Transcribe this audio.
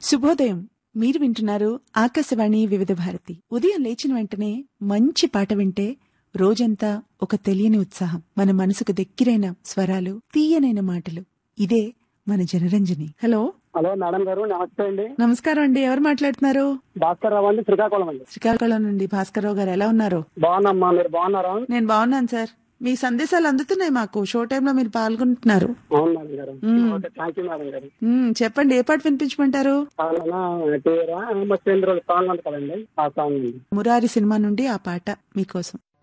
శుభోదయం మీరు వింటున్నారు ఆకాశవాణి వివిధ భారతి ఉదయం లేచిన వెంటనే మంచి పాట వింటే రోజంతా ఒక తెలియని ఉత్సాహం మన మనసుకు దగ్గరైన స్వరాలు తీయనైన మాటలు ఇదే మన జనరంజని హలో హలో మేడం గారు నమస్తే అండి నమస్కారం అండి ఎవరు మాట్లాడుతున్నారు భాస్కర్ రావు అండి శ్రీకాకుళం అండి శ్రీకాకుళం నుండి భాస్కర్రావు గారు ఎలా ఉన్నారు బాగున్నామ్మా మీరు బాగున్నారా నేను బాగున్నాను సార్ మీ సందేశాలు అందుతున్నాయి మాకు షో టైంలో మీరు పాల్గొంటున్నారు అవును మేడం గారు hmm. Okay thank you madam గారు మ్మ్, చెప్పండి ఏ పాట వినిపించమంటారు పాలన తీరా మస్తేంద్రుడు సాంగ్ ఉంది కదండి ఆ సాంగ్ అండి మురారి సినిమా నుండి ఆ పాట మీకోసం